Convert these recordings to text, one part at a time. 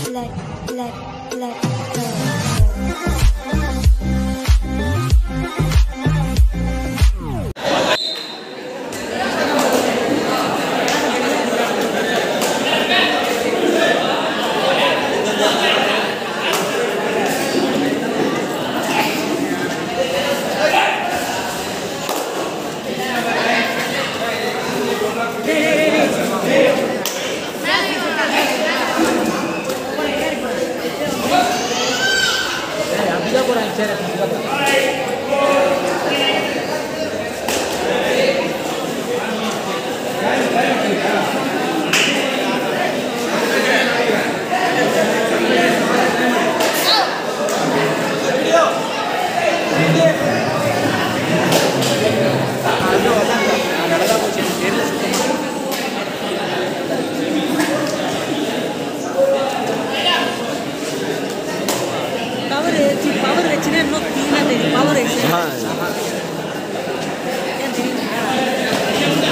let, let, let go. Power வச்சு power வச்சுன்னா இன்னும் க்ளீனாக தெரியும் பவர் வச்சு ஏன் தெரியுமா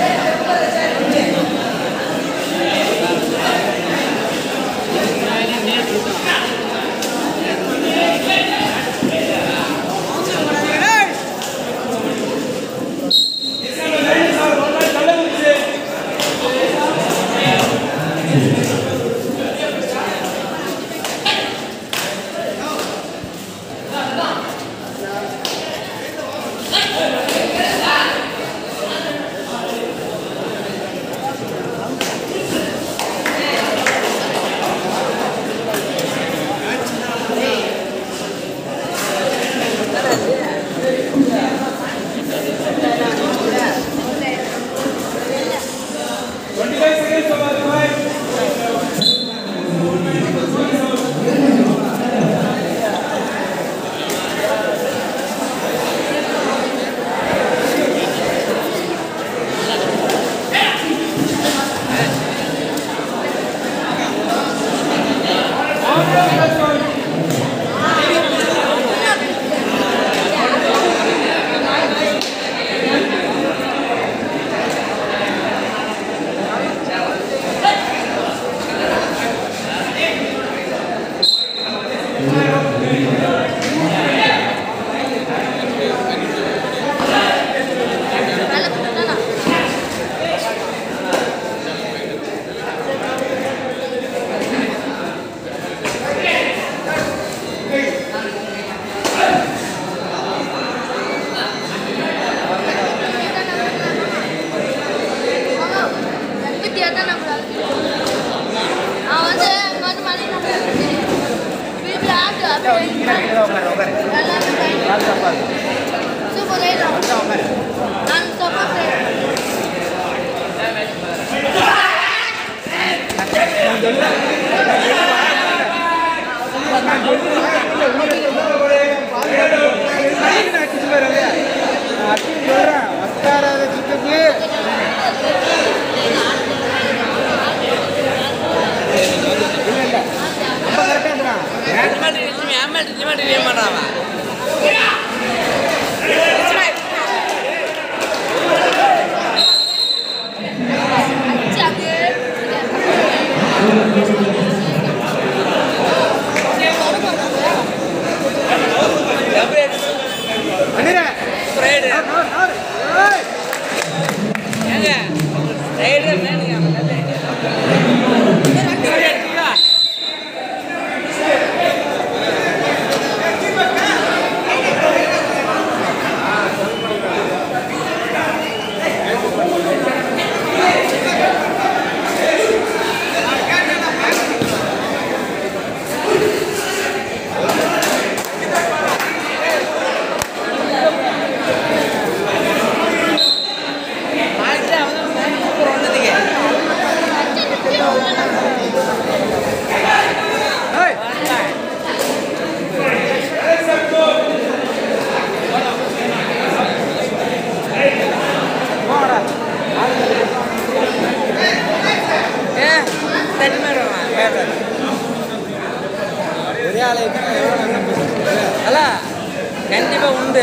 ಅಲ್ಲ கண்டிப்பா உண்டு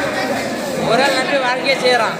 ஒரு ஆள் நம்பி வாழ்க்கையே செய்கிறான்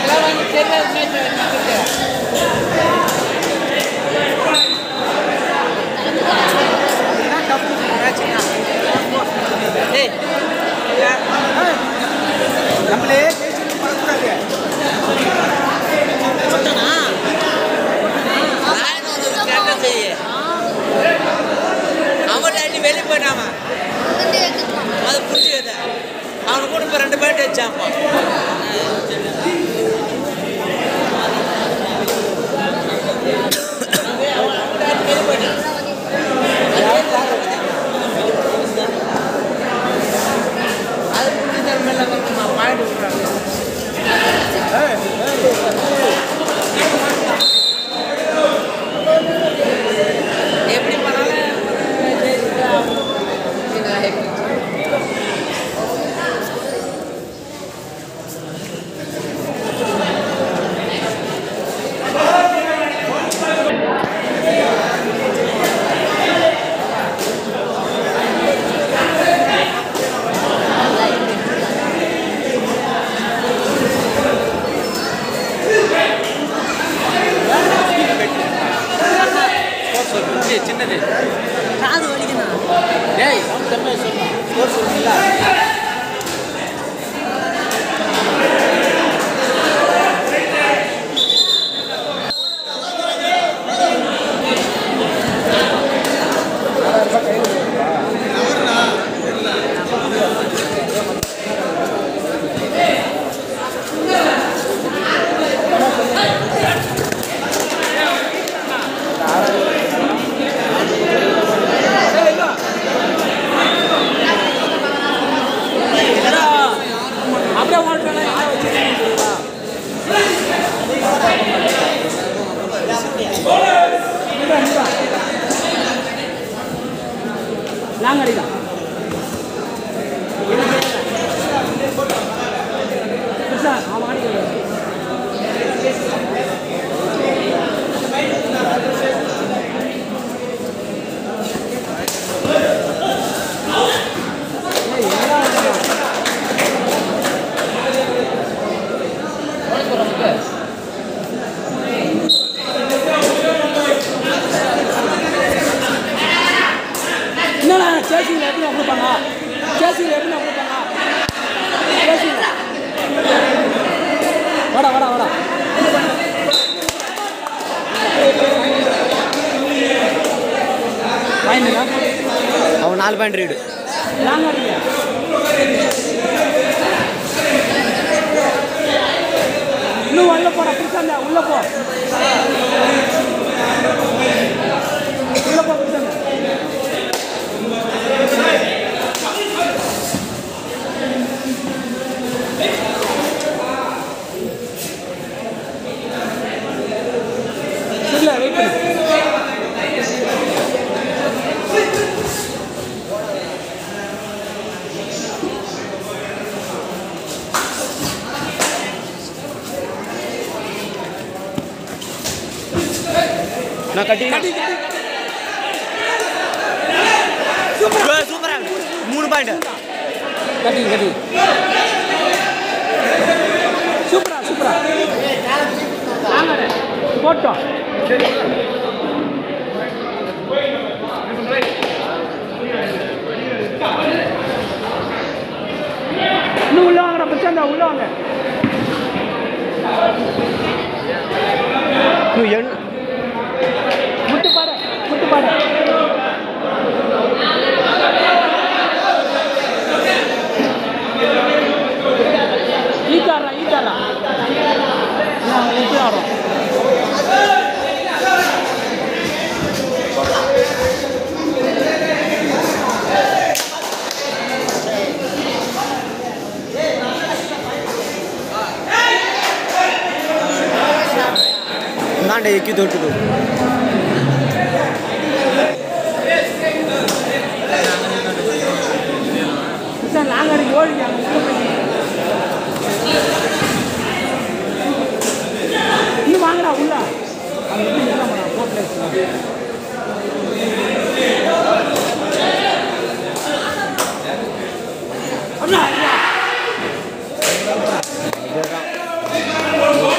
எல்லாம் வந்து தெரியாது மேட்ச் நிற்கிறது ஏய் நம்மளே பேசிட்டு பறக்கூடாது கரெக்டாக செய்ய அவன் அள்ளி வெளியே போயிட்டாமா அதை புரிஞ்சுக்கத அவனை கூட இப்போ ரெண்டு பேர்ட்டு வச்சாப்பா அது புரிஞ்சு தரமில்ல கொஞ்சம் பாயிண்ட் விட்றாங்க எப்படி பண்ணாலும் சின்னது காது வலிக்கணும் டேய் சவுண்ட் கம்மியாக சொல்லணும் ஸ்கோர் சொல்லுங்களா அப்படியே ஓட்டுறேன் லாங் அடிதான் சார் அவன் அடிக்கிறான் என்னடா சேசியில் எப்படி கொடுப்பாங்க சேசியில் எப்படி கொடுப்பாங்க சேசியில் வாடா வாடா வாடா வாங்கினா அவன் நாலு பாயிண்ட் ரீடு லாங் அடிங்க இன்னும் உள்ள போடா பிடிச்சாங்க உள்ள போ உள்ள போ பிடிச்சாங்க இல்ல வெயிட் பண்ணு நான் கட்டி சூப்பரா மூணு பாயிண்ட் கட்டி கட்டி சூப்பரா சூப்பரா ஆமாண்ணே போட்டோம் இன்னும் உள்ள வாங்கடா பிரச்சனை உள்ள வாங்க எண் முட்டு பாடு முட்டு பாடு ஈட்டாரா ஈட்டாரா ஈட்டாரா ನಾಂಡ ಎಕ್ಕಿ ದೊಡ್ಡದು சார் நாங்கள் அன்றைக்கி ஓடிங்க இன்னும் வாங்கடா உள்ள அங்கே எப்படி இல்லை போட்டில் அண்ணா அண்ணா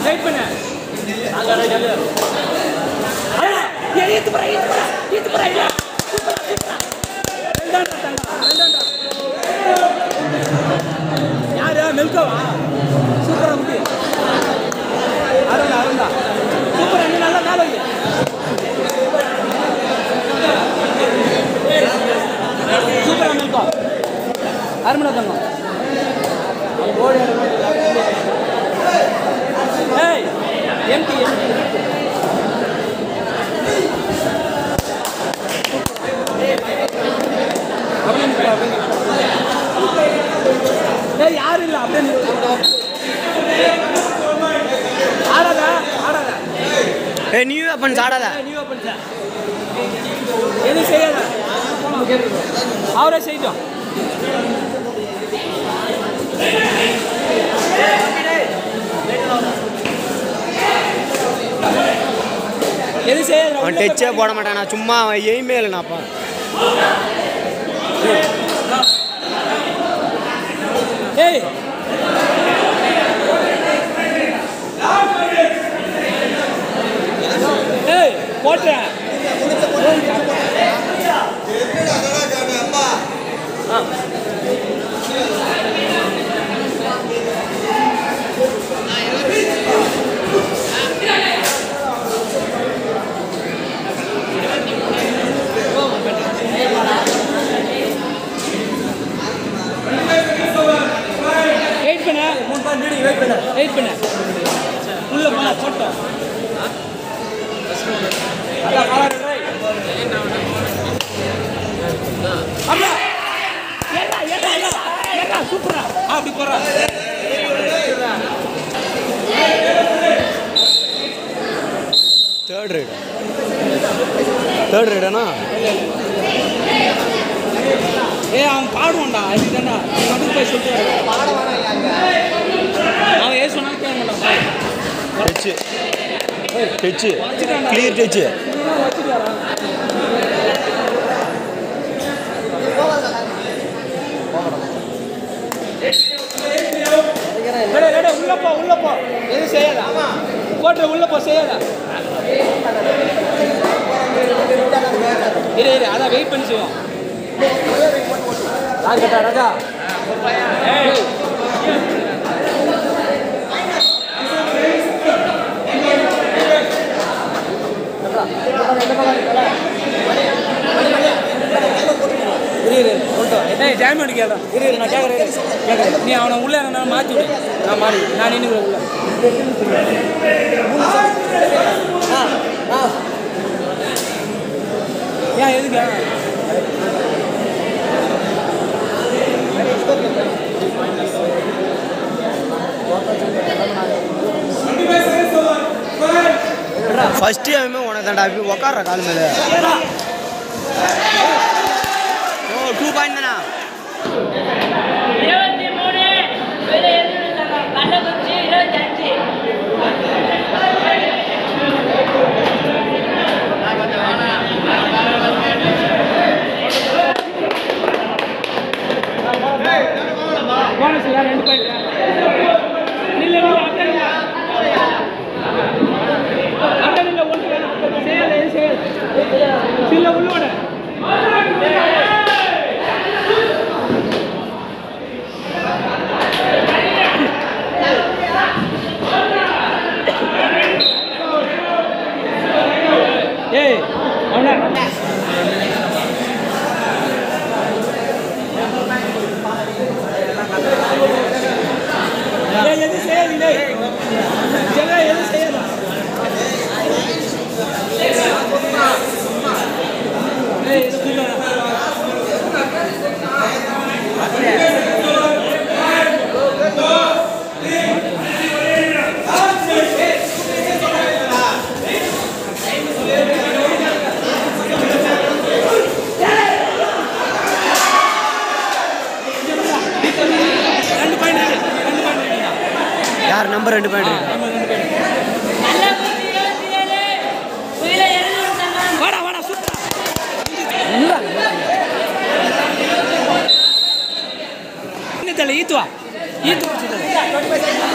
வெயிட் பண்ணு அண்ணா, ஏய், ஈத்து போறா, ஈத்து போறா, ஈத்து போறா, இல்ல. சூப்பரா, சூப்பரா. ரெண்டாண்டா, தங்கம், ரெண்டாண்டா. யாரு மெல்கோவா சூப்பரா குட்டி அருண்டா அருண்டா சூப்பரா நீ நல்லா மேலே வை சூப்பரா மெல்கோ அருமணா தங்கம் ஏய் எம்டி எம்டி அப்படியே நிற்க அப்படியே நிற்க. ஏய் யாரும் இல்லை அப்படியே நிற்க. ஆடாத ஆடாத ஏ நியூ வெப்பன்ஸ் ஆடாத ஏய், நீ ஓப்பன் சார் எதுவும் செய்யாத அவரே செய்தோம் எதுவும் செய்யாத அவன் டச்சே போட மாட்டான் நான் சும்மா அவன் எய்மே இல்லைனாப்பா ஏய் ஏய் போட்டுறேன் வெயிட் பண்ண மூணு பால் மீடியம் வெயிட் பண்ண வெயிட் பண்ண உள்ள போனா போட்டோம் அதான் பாலாடு ரைட். அப்படியா? ஏறா, ஏறா, ஏறா, ஏறா, சூப்பரா. ஆ, அப்படி போறா. தேர்ட் ரைடு தேர்ட் ரைடானா ஏய், அவன் பாடுவான்டா அதுதான்டா நீ வந்து போய் சொல்லிட்டு வர. அவன் ஏன் சொன்னாலும் கேட்க மாட்டான் டச்சு டச்சு கிளியர் டச்சு வச்சுட்டு வரேன் ரெடி, ரெடி, உள்ள போ உள்ள போ எதுவும் செய்யாத போட்டு உள்ள போ செய்யாத இரு இரு அதான் வெயிட் பண்ணி செய்வோம் ராஜா ராஜா ஏய். இரு இரு சொல்லிட்டோம் ஏய் டைம் அடிக்காத இரு இரு நான் கேட்குறேன் கேட்குறேன் நீ அவனை உள்ள நான் மாற்றி விடு நான் மாறி நான் நின்று உள்ள ஏன் எதுக்கு ஃபர்ஸ்ட் அவன் உனக்கு தான்டா அப்படி உக்காடுற கால் மேலே ஓ டூ பாயிண்ட் தானா இருபத்தி மூணு வேலை எழுதிருக்காங்க கள்ளக்குறிச்சி இருபத்தஞ்சு போனஸ் இல்லை ரெண்டு பாயிண்ட் நில்ல நில்ல அக்கறை இல்லை அக்கறை இல்லை ஒன்று வேணும் செய்யாத எது செய்யாது சில்ல உள்ளோட ஏய் அவனா ஏய் எது செய்யாது டேய் ஜெகா எது செய்யலாம் ஏய் இது கீழே ரெண்டு பாயிண்ட் ரெண்டு பாயிண்ட் யார் நம்பர் ரெண்டு பாயிண்ட் கள்ளக்குறிச்சி இருபத்தி ஏழு வேலை எழுதிருக்காங்க வாடா வாடா சூப்பரா என்ன தெரியல ஈத்துவா ஈத்து